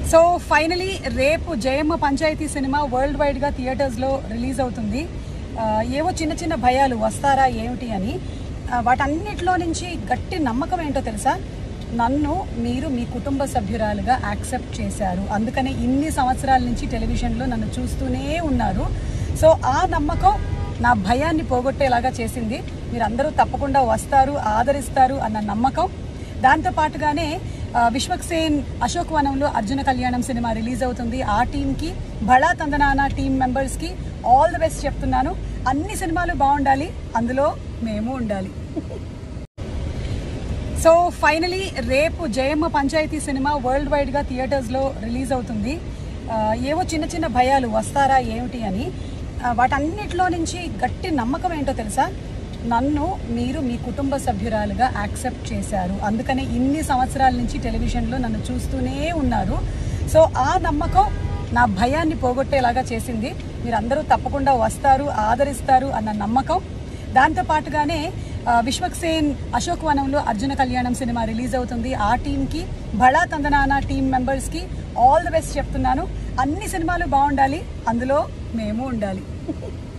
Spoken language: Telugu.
సో ఫైనలీ రేపు జయమ్మ పంచాయతీ సినిమా వరల్డ్ వైడ్గా థియేటర్స్లో రిలీజ్ అవుతుంది ఆ, ఏవో చిన్న చిన్న భయాలు వస్తారా ఏమిటి అని ఆ, వాటన్నిటిలో నుంచి గట్టి నమ్మకం ఏంటో తెలుసా నన్ను మీరు మీ కుటుంబ సభ్యురాలుగా యాక్సెప్ట్ చేశారు అందుకనే ఇన్ని సంవత్సరాల నుంచి టెలివిజన్లో నన్ను చూస్తూనే ఉన్నారు సో ఆ నమ్మకం నా భయాన్ని పోగొట్టేలాగా చేసింది మీరందరూ తప్పకుండా వస్తారు ఆదరిస్తారు అన్న నమ్మకం దాంతో పాటుగానే ఆ, విశ్వక్ సేన్ అశోక్ వనంలో అర్జున కళ్యాణం సినిమా రిలీజ్ అవుతుంది ఆ టీంకి బళా తందనానా టీం మెంబర్స్కి ఆల్ ది బెస్ట్ చెప్తున్నాను అన్ని సినిమాలు బాగుండాలి అందులో మేము ఉండాలి సో ఫైనలీ రేపు జయమ్మ పంచాయతీ సినిమా వరల్డ్ వైడ్గా థియేటర్స్లో రిలీజ్ అవుతుంది ఆ, ఏవో చిన్న చిన్న భయాలు వస్తారా ఏమిటి అని ఆ, వాటన్నిటిలో నుంచి గట్టి నమ్మకం ఏంటో తెలుసా నన్ను మీరు మీ కుటుంబ సభ్యురాలుగా యాక్సెప్ట్ చేశారు అందుకనే ఇన్ని సంవత్సరాల నుంచి టెలివిజన్లో నన్ను చూస్తూనే ఉన్నారు సో ఆ నమ్మకం నా భయాన్ని పోగొట్టేలాగా చేసింది మీరందరూ తప్పకుండా వస్తారు ఆదరిస్తారు అన్న నమ్మకం దాంతో పాటుగానే ఆ, విశ్వక్ సేన్ అశోక్ వనంలో అర్జున కళ్యాణం సినిమా రిలీజ్ అవుతుంది ఆ టీంకి బళా తందనానా టీం మెంబర్స్కి ఆల్ ది బెస్ట్ చెప్తున్నాను అన్ని సినిమాలు బాగుండాలి అందులో మేము ఉండాలి